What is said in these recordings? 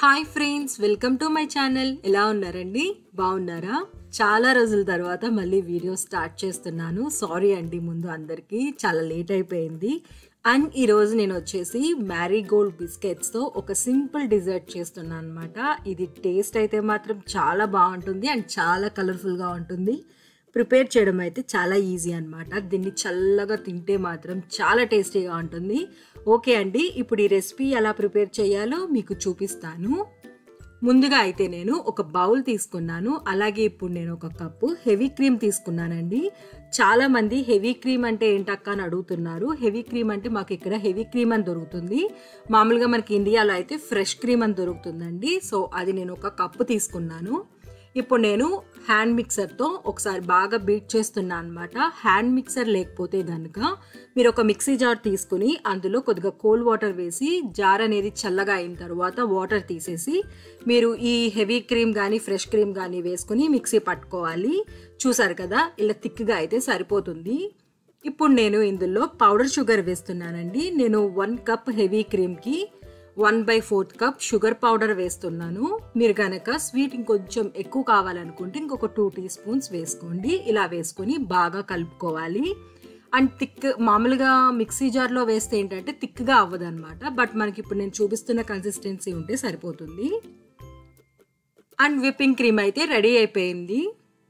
hi friends welcome to my channel ఎలా ఉన్నారండి బాగున్నారా చాలా రోజుల తర్వాత మళ్ళీ వీడియో స్టార్ట్ చేస్తున్నాను సారీ అండి ముందు అందరికీ చాలా లేట్ అయిపోయింది అండ్ ఈరోజు నేను వచ్చేసి మ్యారీగోల్డ్ బిస్కెట్స్తో ఒక సింపుల్ డిజర్ట్ చేస్తున్నాను అనమాట ఇది టేస్ట్ అయితే మాత్రం చాలా బాగుంటుంది అండ్ చాలా కలర్ఫుల్గా ఉంటుంది ప్రిపేర్ చేయడం అయితే చాలా ఈజీ అనమాట దీన్ని చల్లగా తింటే మాత్రం చాలా టేస్టీగా ఉంటుంది ఓకే అండి ఇప్పుడు ఈ రెసిపీ ఎలా ప్రిపేర్ చేయాలో మీకు చూపిస్తాను ముందుగా అయితే నేను ఒక బౌల్ తీసుకున్నాను అలాగే ఇప్పుడు నేను ఒక కప్పు హెవీ క్రీమ్ తీసుకున్నానండి చాలా మంది హెవీ క్రీమ్ అంటే ఏంటక్క అని అడుగుతున్నారు హెవీ క్రీమ్ అంటే మాకు ఇక్కడ హెవీ క్రీమ్ అని దొరుకుతుంది మామూలుగా మనకి ఇండియాలో అయితే ఫ్రెష్ క్రీమ్ అని దొరుకుతుందండి సో అది నేను ఒక కప్పు తీసుకున్నాను ఇప్పుడు నేను హ్యాండ్ మిక్సర్తో ఒకసారి బాగా బీట్ చేస్తున్నా అనమాట హ్యాండ్ మిక్సర్ లేకపోతే కనుక మీరు ఒక మిక్సీ జార్ తీసుకుని అందులో కొద్దిగా కోల్డ్ వాటర్ వేసి జార్ అనేది చల్లగా అయిన తర్వాత వాటర్ తీసేసి మీరు ఈ హెవీ క్రీమ్ కానీ ఫ్రెష్ క్రీమ్ కానీ వేసుకుని మిక్సీ పట్టుకోవాలి చూసారు కదా ఇలా థిక్గా అయితే సరిపోతుంది ఇప్పుడు నేను ఇందులో పౌడర్ షుగర్ వేస్తున్నానండి నేను వన్ కప్ హెవీ క్రీమ్కి one by fourth cup sugar powder వేస్తున్నాను మీరు కనుక స్వీట్ ఇంకొంచెం ఎక్కువ కావాలనుకుంటే ఇంకొక టూ టీ స్పూన్స్ వేసుకోండి ఇలా వేసుకొని బాగా కలుపుకోవాలి అండ్ థిక్ మామూలుగా మిక్సీ జార్లో వేస్తే ఏంటంటే థిక్గా అవ్వదు అనమాట బట్ మనకి ఇప్పుడు నేను చూపిస్తున్న కన్సిస్టెన్సీ ఉంటే సరిపోతుంది అండ్ విప్పింగ్ క్రీమ్ అయితే రెడీ అయిపోయింది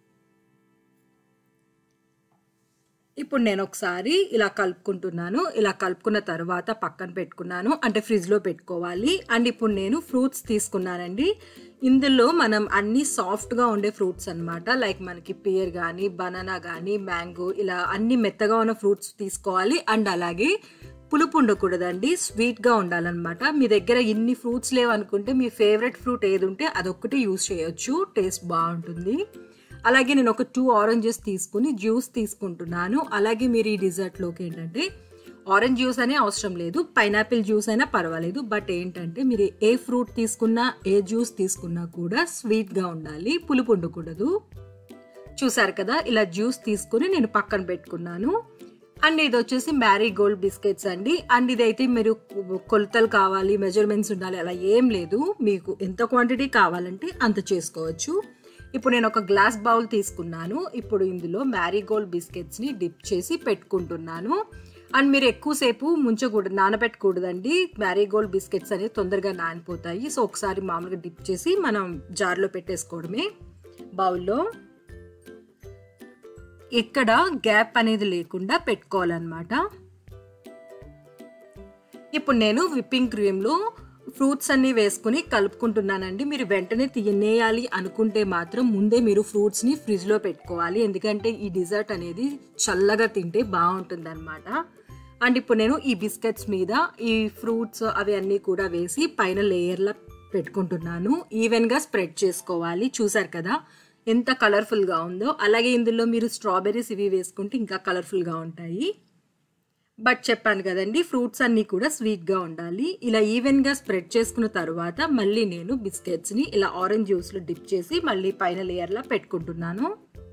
ఇప్పుడు నేను ఒకసారి ఇలా కలుపుకుంటున్నాను ఇలా కలుపుకున్న తర్వాత పక్కన పెట్టుకున్నాను అంటే ఫ్రిడ్జ్లో పెట్టుకోవాలి అండ్ ఇప్పుడు నేను ఫ్రూట్స్ తీసుకున్నానండి ఇందులో మనం అన్ని సాఫ్ట్గా ఉండే ఫ్రూట్స్ అనమాట లైక్ మనకి పియర్ కానీ బనానా కానీ మ్యాంగో ఇలా అన్ని మెత్తగా ఉన్న ఫ్రూట్స్ తీసుకోవాలి అండ్ అలాగే పులుపు ఉండకూడదండి స్వీట్గా ఉండాలన్నమాట మీ దగ్గర ఇన్ని ఫ్రూట్స్ లేవనుకుంటే మీ ఫేవరెట్ ఫ్రూట్ ఏది ఉంటే అదొక్కటి యూస్ చేయొచ్చు టేస్ట్ బాగుంటుంది అలాగే నేను ఒక టూ ఆరెంజెస్ తీసుకుని జ్యూస్ తీసుకుంటున్నాను అలాగే మీరు ఈ డిజర్ట్లోకి ఏంటంటే ఆరెంజ్ జ్యూస్ అనే అవసరం లేదు పైనాపిల్ జ్యూస్ అయినా పర్వాలేదు బట్ ఏంటంటే మీరు ఏ ఫ్రూట్ తీసుకున్నా ఏ జ్యూస్ తీసుకున్నా కూడా స్వీట్గా ఉండాలి పులుపు ఉండకూడదు చూసారు కదా ఇలా జ్యూస్ తీసుకుని నేను పక్కన పెట్టుకున్నాను అండ్ ఇది వచ్చేసి మ్యారీ గోల్డ్ బిస్కెట్స్ అండి అండ్ ఇదైతే మీరు కొలతలు కావాలి మెజర్మెంట్స్ ఉండాలి అలా ఏం లేదు మీకు ఎంత క్వాంటిటీ కావాలంటే అంత చేసుకోవచ్చు ఇప్పుడు నేను ఒక గ్లాస్ బౌల్ తీసుకున్నాను ఇప్పుడు ఇందులో మ్యారీగోల్డ్ బిస్కెట్స్ని డిప్ చేసి పెట్టుకుంటున్నాను అండ్ మీరు ఎక్కువసేపు ముంచకూడదు నానబెట్టకూడదండి మ్యారీగోల్డ్ బిస్కెట్స్ అనేవి తొందరగా నానిపోతాయి సో ఒకసారి మామూలుగా డిప్ చేసి మనం జార్లో పెట్టేసుకోవడమే బౌల్లో ఇక్కడ గ్యాప్ అనేది లేకుండా పెట్టుకోవాలన్నమాట ఇప్పుడు నేను విప్పింగ్ క్రీమ్లో ఫ్రూట్స్ అన్నీ వేసుకుని కలుపుకుంటున్నానండి మీరు వెంటనే తినేయాలి అనుకుంటే మాత్రం ముందే మీరు ఫ్రూట్స్ని ఫ్రిడ్జ్లో పెట్టుకోవాలి ఎందుకంటే ఈ డిజర్ట్ అనేది చల్లగా తింటే బాగుంటుంది అనమాట అండ్ ఇప్పుడు నేను ఈ బిస్కెట్స్ మీద ఈ ఫ్రూట్స్ అవి అన్నీ కూడా వేసి పైన లేయర్లా పెట్టుకుంటున్నాను ఈవెన్గా స్ప్రెడ్ చేసుకోవాలి చూసారు కదా ఎంత కలర్ఫుల్గా ఉందో అలాగే ఇందులో మీరు స్ట్రాబెర్రీస్ ఇవి వేసుకుంటే ఇంకా కలర్ఫుల్గా ఉంటాయి బట్ చెప్పాను కదండి ఫ్రూట్స్ అన్నీ కూడా స్వీట్గా ఉండాలి ఇలా ఈవెన్గా స్ప్రెడ్ చేసుకున్న తర్వాత మళ్ళీ నేను బిస్కెట్స్ని ఇలా ఆరెంజ్ జ్యూస్లో డిప్ చేసి మళ్ళీ పైన లేయర్లా పెట్టుకుంటున్నాను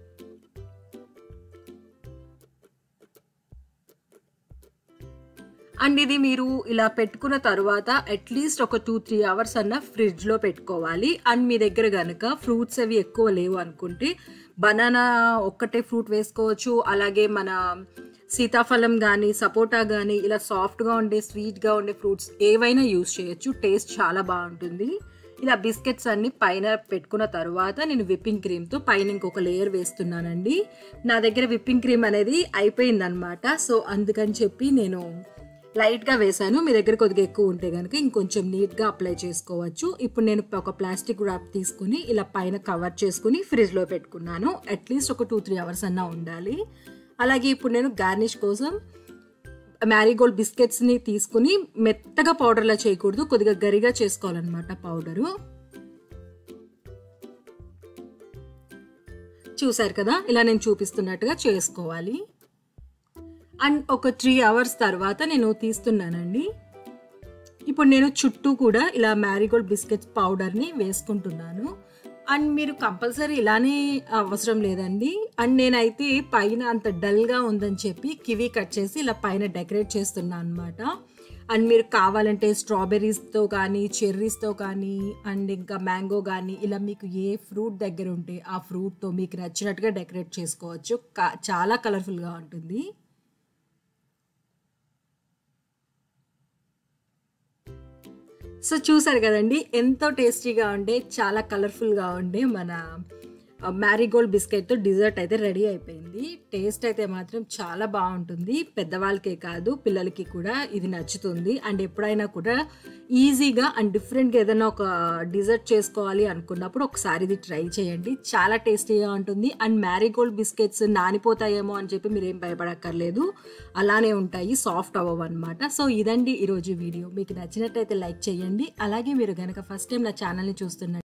అండ్ ఇది మీరు ఇలా పెట్టుకున్న తర్వాత అట్లీస్ట్ ఒక టూ త్రీ అవర్స్ అన్న ఫ్రిడ్జ్లో పెట్టుకోవాలి అండ్ మీ దగ్గర కనుక ఫ్రూట్స్ అవి ఎక్కువ లేవు అనుకుంటే బనానా ఒక్కటే ఫ్రూట్ వేసుకోవచ్చు అలాగే మన సీతాఫలం కానీ సపోటా కానీ ఇలా సాఫ్ట్గా ఉండే స్వీట్గా ఉండే ఫ్రూట్స్ ఏవైనా యూస్ చేయొచ్చు టేస్ట్ చాలా బాగుంటుంది ఇలా బిస్కెట్స్ అన్ని పైన పెట్టుకున్న తర్వాత నేను విప్పింగ్ క్రీమ్తో పైన ఇంకొక లేయర్ వేస్తున్నానండి నా దగ్గర విప్పింగ్ క్రీమ్ అనేది అయిపోయిందనమాట సో అందుకని చెప్పి నేను లైట్గా వేసాను మీ దగ్గర కొద్దిగా ఎక్కువ ఉంటే కనుక ఇంకొంచెం నీట్గా అప్లై చేసుకోవచ్చు ఇప్పుడు నేను ఒక ప్లాస్టిక్ ర్యాప్ తీసుకుని ఇలా పైన కవర్ చేసుకుని ఫ్రిడ్జ్లో పెట్టుకున్నాను అట్లీస్ట్ ఒక టూ త్రీ అవర్స్ అన్నా ఉండాలి అలాగే ఇప్పుడు నేను గార్నిష్ కోసం మ్యారీగోల్డ్ బిస్కెట్స్ని తీసుకుని మెత్తగా పౌడర్లా చేయకూడదు కొద్దిగా గరిగా చేసుకోవాలన్నమాట పౌడరు చూసారు కదా ఇలా నేను చూపిస్తున్నట్టుగా చేసుకోవాలి అండ్ ఒక త్రీ అవర్స్ తర్వాత నేను తీస్తున్నానండి ఇప్పుడు నేను చుట్టూ కూడా ఇలా మ్యారీగోల్డ్ బిస్కెట్స్ పౌడర్ని వేసుకుంటున్నాను అండ్ మీరు కంపల్సరీ ఇలానే అవసరం లేదండి అండ్ నేనైతే పైన అంత డల్గా ఉందని చెప్పి కివీ కట్ చేసి ఇలా పైన డెకరేట్ చేస్తున్నాను అనమాట అండ్ మీరు కావాలంటే స్ట్రాబెర్రీస్తో కానీ చెర్రీస్తో కానీ అండ్ ఇంకా మ్యాంగో కానీ ఇలా మీకు ఏ ఫ్రూట్ దగ్గర ఉంటే ఆ ఫ్రూట్తో మీకు నచ్చినట్టుగా డెకరేట్ చేసుకోవచ్చు కా- చాలా కలర్ఫుల్గా ఉంటుంది సో చూసారు కదండి ఎంతో టేస్టీగా ఉండే చాలా కలర్ఫుల్గా ఉండే మన మ్యారీగోల్డ్ బిస్కెట్తో డిజర్ట్ అయితే రెడీ అయిపోయింది టేస్ట్ అయితే మాత్రం చాలా బాగుంటుంది పెద్దవాళ్ళకే కాదు పిల్లలకి కూడా ఇది నచ్చుతుంది అండ్ ఎప్పుడైనా కూడా ఈజీగా అండ్ డిఫరెంట్గా ఏదైనా ఒక డిజర్ట్ చేసుకోవాలి అనుకున్నప్పుడు ఒకసారి ఇది ట్రై చేయండి చాలా టేస్టీగా ఉంటుంది అండ్ మ్యారీగోల్డ్ బిస్కెట్స్ నానిపోతాయేమో అని చెప్పి మీరు ఏం భయపడక్కర్లేదు అలానే ఉంటాయి సాఫ్ట్ అవ్వవు అనమాట సో ఇదండి ఈరోజు వీడియో మీకు నచ్చినట్టయితే లైక్ చేయండి అలాగే మీరు కనుక ఫస్ట్ టైం నా ఛానల్ని చూస్తున్న